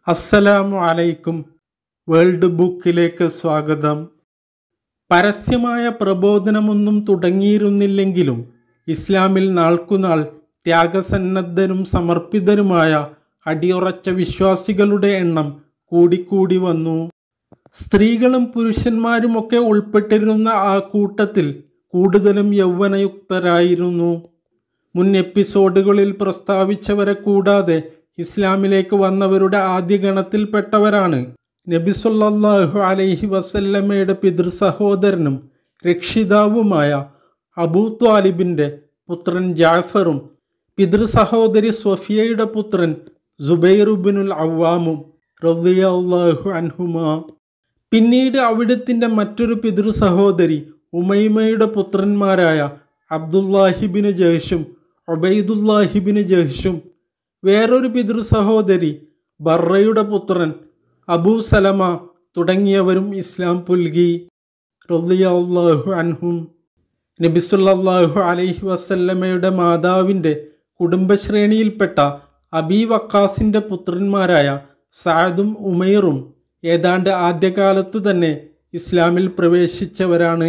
അസ്സലാമു അലൈക്കും വേൾഡ് ബുക്കിലേക്ക് സ്വാഗതം പരസ്യമായ പ്രബോധനമൊന്നും തുടങ്ങിയിരുന്നില്ലെങ്കിലും ഇസ്ലാമിൽ നാൾക്കുനാൾ ത്യാഗസന്നദ്ധരും സമർപ്പിതരുമായ അടിയുറച്ച വിശ്വാസികളുടെ എണ്ണം കൂടിക്കൂടി വന്നു സ്ത്രീകളും പുരുഷന്മാരുമൊക്കെ ഉൾപ്പെട്ടിരുന്ന ആ കൂട്ടത്തിൽ കൂടുതലും യൗവനയുക്തരായിരുന്നു മുൻ എപ്പിസോഡുകളിൽ പ്രസ്താവിച്ചവരെ കൂടാതെ ഇസ്ലാമിലേക്ക് വന്നവരുടെ ആദ്യ ഗണത്തിൽപ്പെട്ടവരാണ് നബി സല്ലല്ലാഹു അലൈഹി വസല്ലമയുടെ പിതൃ സഹോദരനും രക്ഷിതാവുമായ അബൂ ത്വാലിബിൻ്റെ പുത്രൻ ജാഫറും പിതൃ സഹോദരി സ്വഫിയയുടെ പുത്രൻ സുബൈറുബിനുൽ അവ്വാമും റളിയല്ലാഹു അൻഹുമാ പിന്നീട് അവിടത്തിൻ്റെ മറ്റൊരു പിതൃ സഹോദരി ഉമൈമയുടെ പുത്രന്മാരായ അബ്ദുല്ലാഹിബിന് ജഹ്ഷും ഒബൈദുല്ലാഹിബിന് ജഹ്ഷും വേറൊരു പിതൃ സഹോദരി ബർറയുടെ പുത്രൻ അബൂ സലമ തുടങ്ങിയവരും ഇസ്ലാം പുൽകി റളിയല്ലാഹു അൻഹും നബിസുല്ലാഹു അലൈഹി വസല്ലമയുടെ മാതാവിൻ്റെ കുടുംബശ്രേണിയിൽപ്പെട്ട അബി വക്കാസിൻ്റെ പുത്രന്മാരായ സാദും ഉമൈറും ഏതാണ്ട് ആദ്യകാലത്തു തന്നെ ഇസ്ലാമിൽ പ്രവേശിച്ചവരാണ്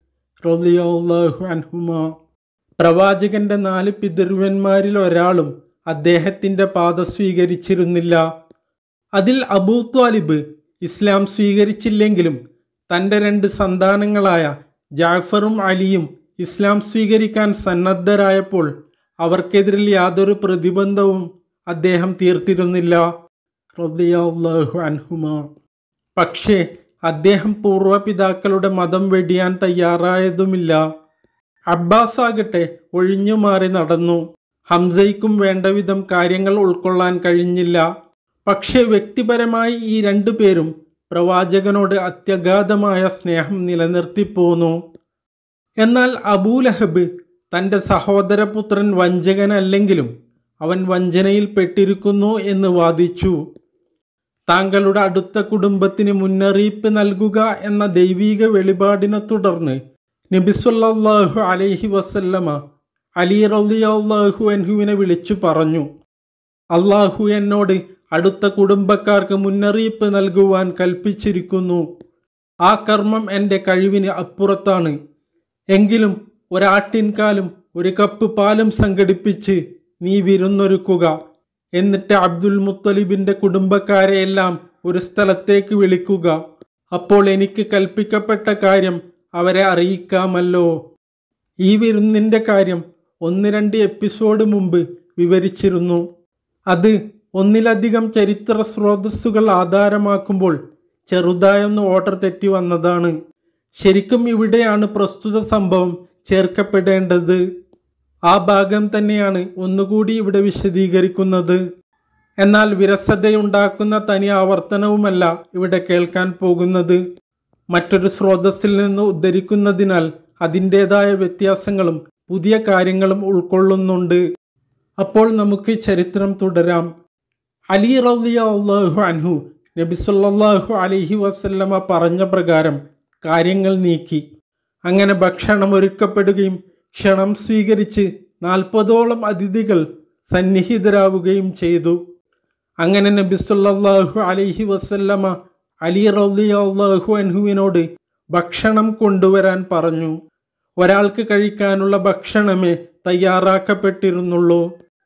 റളിയല്ലാഹു അൻഹുമാ പ്രവാചകന്റെ നാല് പിതൃവന്മാരിൽ ഒരാളും അദ്ദേഹത്തിൻ്റെ പാത സ്വീകരിച്ചിരുന്നില്ല അതിൽ അബൂ ത്വാലിബ് ഇസ്ലാം സ്വീകരിച്ചില്ലെങ്കിലും തൻ്റെ രണ്ട് സന്താനങ്ങളായ ജാഫറും അലിയും ഇസ്ലാം സ്വീകരിക്കാൻ സന്നദ്ധരായപ്പോൾ അവർക്കെതിരിൽ യാതൊരു പ്രതിബന്ധവും അദ്ദേഹം തീർത്തിരുന്നില്ല റളിയല്ലാഹു അൻഹുമാ പക്ഷേ അദ്ദേഹം പൂർവ്വപിതാക്കളുടെ മതം വെടിയാൻ തയ്യാറായതുമില്ല അബ്ബാസ് ആകട്ടെ ഒഴിഞ്ഞുമാറി നടന്നു ഹംസയ്ക്കും വേണ്ടവിധം കാര്യങ്ങൾ ഉൾക്കൊള്ളാൻ കഴിഞ്ഞില്ല പക്ഷേ വ്യക്തിപരമായി ഈ രണ്ടു പേരും പ്രവാചകനോട് അത്യഗാധമായ സ്നേഹം നിലനിർത്തിപ്പോന്നു എന്നാൽ അബൂലഹബ് തൻ്റെ സഹോദരപുത്രൻ വഞ്ചകനല്ലെങ്കിലും അവൻ വഞ്ചനയിൽ പെട്ടിരിക്കുന്നു എന്ന് വാദിച്ചു താങ്കളുടെ അടുത്ത കുടുംബത്തിന് മുന്നറിയിപ്പ് നൽകുക എന്ന ദൈവീക വെളിപാടിനെ തുടർന്ന് നബിസുല്ലാഹു അലൈഹി വസല്ലമ അലി റളിയല്ലാഹു അൻഹുവിനെ വിളിച്ചു പറഞ്ഞു അള്ളാഹു എന്നോട് അടുത്ത കുടുംബക്കാർക്ക് മുന്നറിയിപ്പ് നൽകുവാൻ കൽപ്പിച്ചിരിക്കുന്നു ആ കർമ്മം എൻ്റെ കഴിവിന് അപ്പുറത്താണ് എങ്കിലും ഒരാട്ടിൻകാലും ഒരു കപ്പ് പാലും സംഘടിപ്പിച്ച് നീ വിരുന്നൊരുക്കുക എന്നിട്ട് അബ്ദുൽ മുത്തലിബിൻ്റെ കുടുംബക്കാരെയെല്ലാം ഒരു സ്ഥലത്തേക്ക് വിളിക്കുക അപ്പോൾ എനിക്ക് കൽപ്പിക്കപ്പെട്ട കാര്യം അവരെ അറിയിക്കാമല്ലോ ഈ വിരുന്നിൻ്റെ കാര്യം ഒന്ന് രണ്ട് എപ്പിസോഡ് മുമ്പ് വിവരിച്ചിരുന്നു അത് ഒന്നിലധികം ചരിത്ര സ്രോതസ്സുകൾ ആധാരമാക്കുമ്പോൾ ചെറുതായൊന്ന് ഓർഡർ തെറ്റി വന്നതാണ് ശരിക്കും ഇവിടെയാണ് പ്രസ്തുത സംഭവം ചേർക്കപ്പെടേണ്ടത് ആ ഭാഗം തന്നെയാണ് ഒന്നുകൂടി ഇവിടെ വിശദീകരിക്കുന്നത് എന്നാൽ വിരസതയുണ്ടാക്കുന്ന തനി ആവർത്തനവുമല്ല ഇവിടെ കേൾക്കാൻ പോകുന്നത് മറ്റൊരു സ്രോതസ്സിൽ നിന്ന് ഉദ്ധരിക്കുന്നതിനാൽ അതിൻ്റേതായ വ്യത്യാസങ്ങളും പുതിയ കാര്യങ്ങളും ഉൾക്കൊള്ളുന്നുണ്ട് അപ്പോൾ നമുക്ക് ചരിത്രം തുടരാം അലി റളിയല്ലാഹു അൻഹു നബി സല്ലല്ലാഹു അലൈഹി വസല്ലമ പറഞ്ഞ പ്രകാരം കാര്യങ്ങൾ നീക്കി അങ്ങനെ ഭക്ഷണം ഒരുക്കപ്പെടുകയും ക്ഷണം സ്വീകരിച്ച് നാൽപ്പതോളം അതിഥികൾ സന്നിഹിതരാവുകയും ചെയ്തു അങ്ങനെ നബി സല്ലല്ലാഹു അലൈഹി വസല്ലമ അലി റളിയല്ലാഹു അൻഹുവിനോട് ഭക്ഷണം കൊണ്ടുവരാൻ പറഞ്ഞു ഒരാൾക്ക് കഴിക്കാനുള്ള ഭക്ഷണമേ തയ്യാറാക്കപ്പെട്ടിരുന്നുള്ളൂ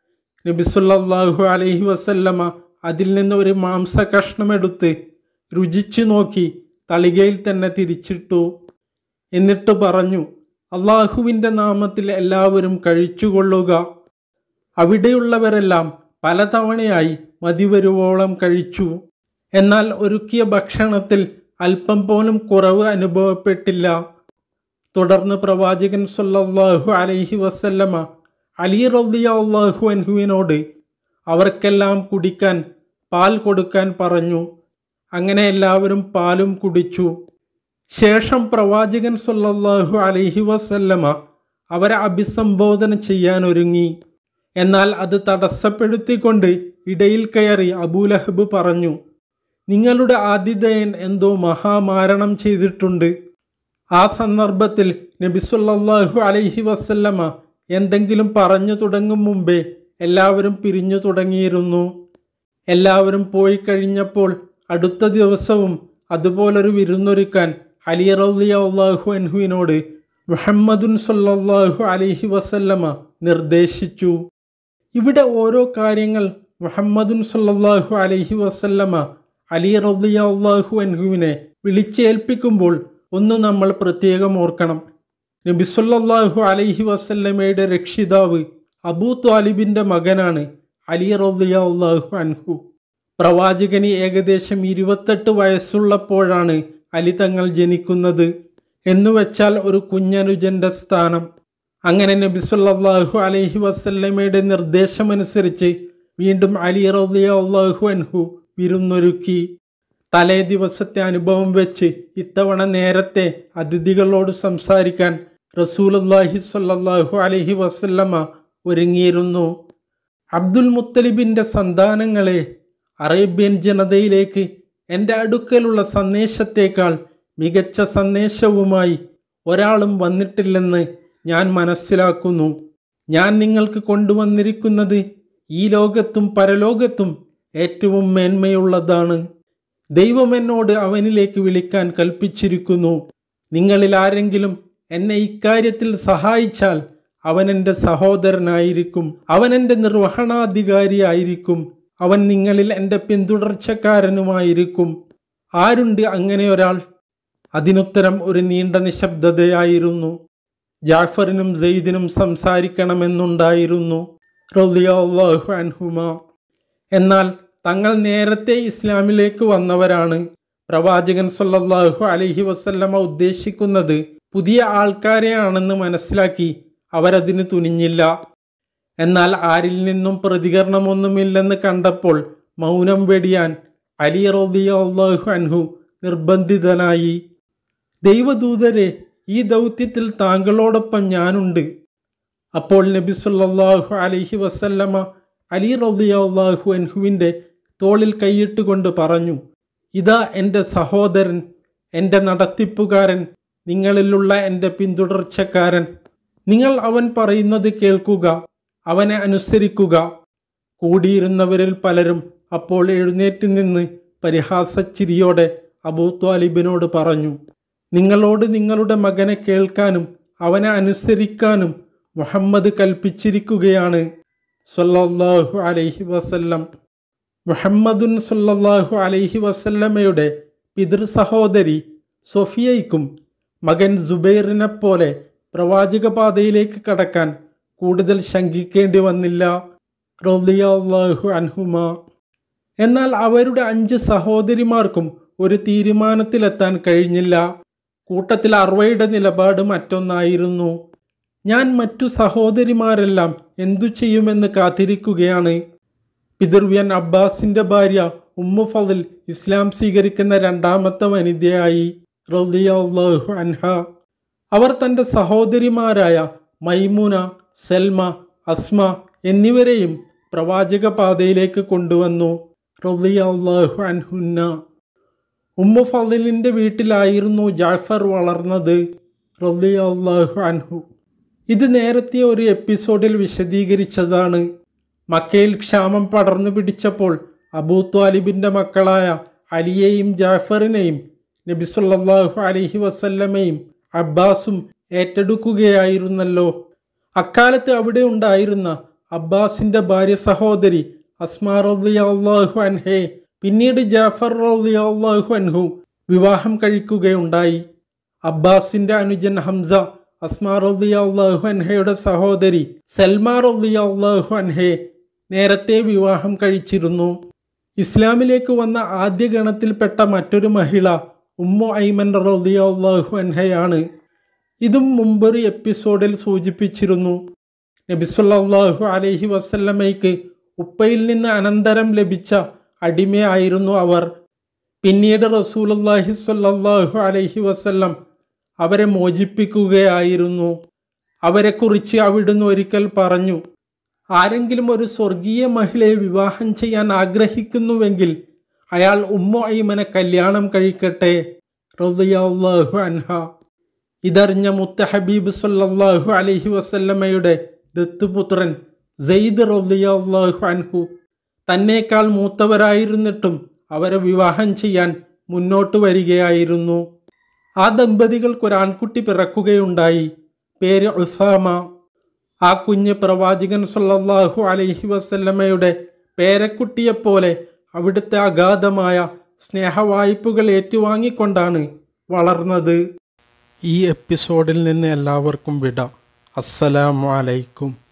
നബി സല്ലല്ലാഹു അലൈഹി വസല്ലമ അതിൽ നിന്ന് ഒരു മാംസ കഷ്ണമെടുത്ത് രുചിച്ചു നോക്കി തളികയിൽ തന്നെ തിരിച്ചിട്ടു എന്നിട്ട് പറഞ്ഞു അള്ളാഹുവിൻ്റെ നാമത്തിൽ എല്ലാവരും കഴിച്ചുകൊള്ളുക അവിടെയുള്ളവരെല്ലാം പലതവണയായി മതിവരുവോളം കഴിച്ചു എന്നാൽ ഒരുക്കിയ ഭക്ഷണത്തിൽ അല്പം പോലും കുറവ് അനുഭവപ്പെട്ടില്ല തുടർന്ന് പ്രവാചകൻ സല്ലല്ലാഹു അലൈഹി വസല്ലമ അലി റളിയല്ലാഹു അൻഹുവിനോട് അവർക്കെല്ലാം കുടിക്കാൻ പാൽ കൊടുക്കാൻ പറഞ്ഞു അങ്ങനെ എല്ലാവരും പാലും കുടിച്ചു ശേഷം പ്രവാചകൻ സല്ലല്ലാഹു അലൈഹി വസല്ലമ അവരെ അഭിസംബോധന ചെയ്യാൻ ഒരുങ്ങി എന്നാൽ അത് തടസ്സപ്പെടുത്തിക്കൊണ്ട് ഇടയിൽ കയറി അബൂലഹബ് പറഞ്ഞു നിങ്ങളുടെ ആതിഥേയൻ എന്തോ മഹാമാരണം ചെയ്തിട്ടുണ്ട് ആ സന്ദർഭത്തിൽ നബി സല്ലല്ലാഹു അലൈഹി വസല്ലമ എന്തെങ്കിലും പറഞ്ഞു തുടങ്ങും മുമ്പേ എല്ലാവരും പിരിഞ്ഞു തുടങ്ങിയിരുന്നു എല്ലാവരും പോയി കഴിഞ്ഞപ്പോൾ അടുത്ത ദിവസവും അതുപോലൊരു വിരുന്നൊരുക്കാൻ അലി റൗലിയ അള്ളാഹു അൻഹുവിനോട് മുഹമ്മദുൻ സല്ലല്ലാഹു അലൈഹി വസല്ലമ നിർദ്ദേശിച്ചു ഇവിടെ ഓരോ കാര്യങ്ങൾ മുഹമ്മദുൻ സല്ലല്ലാഹു അലൈഹി വസല്ലമ അലി റൗലിയ അള്ളാഹു അൻഹുവിനെ വിളിച്ചേൽപ്പിക്കുമ്പോൾ ഒന്ന് നമ്മൾ പ്രത്യേകം ഓർക്കണം നബി സല്ലല്ലാഹു അലൈഹി വസല്ലമയുടെ രക്ഷിതാവ് അബൂ ത്വാലിബിൻ്റെ മകനാണ് അലി റൗലിയ അള്ളാഹു അൻഹു പ്രവാചകന് ഏകദേശം ഇരുപത്തെട്ട് വയസ്സുള്ളപ്പോഴാണ് അലി തങ്ങൾ ജനിക്കുന്നത് എന്നുവെച്ചാൽ ഒരു കുഞ്ഞനുജന്റെ സ്ഥാനം അങ്ങനെ നബി സല്ലല്ലാഹു അലൈഹി വസല്ലമയുടെ നിർദ്ദേശമനുസരിച്ച് വീണ്ടും അലി റളിയ അള്ളാഹു അൻഹു വിരുന്നൊരുക്കി തലേ ദിവസത്തെ അനുഭവം വെച്ച് ഇത്തവണ നേരത്തെ അതിഥികളോട് സംസാരിക്കാൻ റസൂലുള്ളാഹി സ്വല്ലല്ലാഹു അലൈഹി വസല്ലമ ഒരുങ്ങിയിരുന്നു അബ്ദുൽ മുത്തലിബിൻ്റെ സന്താനങ്ങളെ അറേബ്യൻ ജനതയിലേക്ക് എൻ്റെ അടുക്കലുള്ള സന്ദേശത്തേക്കാൾ മികച്ച സന്ദേശവുമായി ഒരാളും വന്നിട്ടില്ലെന്ന് ഞാൻ മനസ്സിലാക്കുന്നു ഞാൻ നിങ്ങൾക്ക് കൊണ്ടുവന്നിരിക്കുന്നത് ഈ ലോകത്തും പരലോകത്തും ഏറ്റവും മേന്മയുള്ളതാണ് ദൈവം എന്നോട് അവനിലേക്ക് വിളിക്കാൻ കൽപ്പിച്ചിരിക്കുന്നു നിങ്ങളിൽ ആരെങ്കിലും എന്നെ ഇക്കാര്യത്തിൽ സഹായിച്ചാൽ അവൻ എൻ്റെ സഹോദരനായിരിക്കും അവൻ എൻ്റെ നിർവഹണാധികാരിയായിരിക്കും അവൻ നിങ്ങളിൽ എൻ്റെ പിന്തുടർച്ചക്കാരനുമായിരിക്കും ആരുണ്ട് അങ്ങനെ ഒരാൾ അതിനുത്തരം ഒരു നീണ്ട നിശബ്ദതയായിരുന്നു ജാഫറിനും സെയ്ദിനും സംസാരിക്കണമെന്നുണ്ടായിരുന്നു റളിയല്ലാഹു അൻഹുമ എന്നാൽ തങ്ങൾ നേരത്തെ ഇസ്ലാമിലേക്ക് വന്നവരാണ് പ്രവാചകൻ സല്ലല്ലാഹു അലൈഹി വസല്ലമ ഉദ്ദേശിക്കുന്നത് പുതിയ ആൾക്കാരെയാണെന്ന് മനസ്സിലാക്കി അവരതിന് തുനിഞ്ഞില്ല എന്നാൽ ആരിൽ നിന്നും പ്രതികരണമൊന്നുമില്ലെന്ന് കണ്ടപ്പോൾ മൗനം വെടിയാൻ അലി റളിയല്ലാഹു അൻഹു നിർബന്ധിതനായി ദൈവദൂതരെ ഈ ദൗത്യത്തിൽ താങ്കളോടൊപ്പം ഞാനുണ്ട് അപ്പോൾ നബി സല്ലല്ലാഹു അലൈഹി വസല്ലമ അലി റളിയല്ലാഹു അൻഹുവിൻ്റെ തോളിൽ കൈയിട്ടുകൊണ്ട് പറഞ്ഞു ഇതാ എൻ്റെ സഹോദരൻ എൻ്റെ നടത്തിപ്പുകാരൻ നിങ്ങളിലുള്ള എൻ്റെ പിന്തുടർച്ചക്കാരൻ നിങ്ങൾ അവൻ പറയുന്നത് കേൾക്കുക അവനെ അനുസരിക്കുക കൂടിയിരുന്നവരിൽ പലരും അപ്പോൾ എഴുന്നേറ്റ് നിന്ന് പരിഹാസച്ചിരിയോടെ അബൂ ത്വാലിബിനോട് പറഞ്ഞു നിങ്ങളോട് നിങ്ങളുടെ മകനെ കേൾക്കാനും അവനെ അനുസരിക്കാനും മുഹമ്മദ് കൽപ്പിച്ചിരിക്കുകയാണ് സല്ലല്ലാഹു അലൈഹി വസല്ലം മുഹമ്മദുൻ സല്ലല്ലാഹു അലൈഹി വസല്ലമയുടെ പിതൃ സഹോദരി സൊഫിയയ്ക്കും മകൻ സുബൈറിനെ പോലെ പ്രവാചകപാതയിലേക്ക് കടക്കാൻ കൂടുതൽ ശങ്കിക്കേണ്ടി വന്നില്ല റളിയല്ലാഹു അൻഹുമ എന്നാൽ അവരുടെ അഞ്ച് സഹോദരിമാർക്കും ഒരു തീരുമാനത്തിലെത്താൻ കഴിഞ്ഞില്ല കൂട്ടത്തിൽ അർവയുടെ നിലപാട് മറ്റൊന്നായിരുന്നു ഞാൻ മറ്റു സഹോദരിമാരെല്ലാം എന്തു ചെയ്യുമെന്ന് കാത്തിരിക്കുകയാണ് പിതൃവ്യൻ അബ്ബാസിന്റെ ഭാര്യ ഉമ്മു ഫതിൽ ഇസ്ലാം സ്വീകരിക്കുന്ന രണ്ടാമത്തെ വനിതയായി റളിയല്ലാഹു അൻഹ അവർ തൻ്റെ സഹോദരിമാരായ മൈമൂന സെൽമ അസ്മ എന്നിവരെയും പ്രവാചക പാതയിലേക്ക് കൊണ്ടുവന്നു റളിയല്ലാഹു അൻഹുന്ന ഉമ്മു ഫളിലിൻ്റെ വീട്ടിലായിരുന്നു ജാഫർ വളർന്നത് റളിയല്ലാഹു അൻഹു ഇത് നേരത്തെ ഒരു എപ്പിസോഡിൽ വിശദീകരിച്ചതാണ് മക്കയിൽ ക്ഷാമം പടർന്നു പിടിച്ചപ്പോൾ അബൂ ത്വാലിബിൻ്റെ മക്കളായ അലിയെയും ജാഫറിനെയും നബി സല്ലല്ലാഹു അലൈഹി വസല്ലമയും അബ്ബാസും ഏറ്റെടുക്കുകയായിരുന്നല്ലോ അക്കാലത്ത് അവിടെ ഉണ്ടായിരുന്ന അബ്ബാസിന്റെ ഭാര്യ സഹോദരി അസ്മാ റളിയല്ലാഹു അൻഹയെ പിന്നീട് ജാഫർ റളിയല്ലാഹു അൻഹു വിവാഹം കഴിക്കുകയുണ്ടായി അബ്ബാസിന്റെ അനുജൻ ഹംസ അസ്മാ റളിയല്ലാഹു അൻഹയുടെ സഹോദരി സൽമാ റളിയല്ലാഹു അൻഹയെ നേരത്തെ വിവാഹം കഴിച്ചിരുന്നു ഇസ്ലാമിലേക്ക് വന്ന ആദ്യ ഗണത്തിൽപ്പെട്ട മറ്റൊരു മഹിള ഉമ്മു ഐമൻ റളിയല്ലാഹു അൻഹയാണ് ഇതും മുമ്പൊരു എപ്പിസോഡിൽ സൂചിപ്പിച്ചിരുന്നു നബിസുല്ലാഹു അലൈഹി വസല്ലമയ്ക്ക് ഉപ്പയിൽ നിന്ന് അനന്തരം ലഭിച്ച അടിമയായിരുന്നു അവർ പിന്നീട് റസൂലുല്ലാഹി സ്വല്ലല്ലാഹു അലൈഹി വസല്ലം അവരെ മോചിപ്പിക്കുകയായിരുന്നു അവരെക്കുറിച്ച് അവിടുന്ന് ഒരിക്കൽ പറഞ്ഞു ആരെങ്കിലും ഒരു സ്വർഗീയ മഹിളയെ വിവാഹം ചെയ്യാൻ ആഗ്രഹിക്കുന്നുവെങ്കിൽ അയാൾ ഉമ്മ ഐമനെ കല്യാണം കഴിക്കട്ടെ റളിയല്ലാഹു അൻഹ ഇതറിഞ്ഞ മുത്ത ഹബീബ് സല്ലല്ലാഹു അലൈഹി വസല്ലമയുടെ ദത്തുപുത്രൻ സെയ്ദ് റളിയല്ലാഹു അൻഹു തന്നേക്കാൾ മൂത്തവരായിരുന്നിട്ടും അവരെ വിവാഹം ചെയ്യാൻ മുന്നോട്ട് വരികയായിരുന്നു ആ ദമ്പതികൾക്കൊരാൺകുട്ടി പിറക്കുകയുണ്ടായി പേര് ഉസാമ ആ കുഞ്ഞ് പ്രവാചകൻ സല്ലല്ലാഹു അലൈഹി വസല്ലമയുടെ പേരക്കുട്ടിയെപ്പോലെ അവിടുത്തെ അഗാധമായ സ്നേഹവായ്പകൾ ഏറ്റുവാങ്ങിക്കൊണ്ടാണ് വളർന്നത് ഈ എപ്പിസോഡിൽ നിന്ന് എല്ലാവർക്കും വിട അസ്സലാമു അലൈക്കും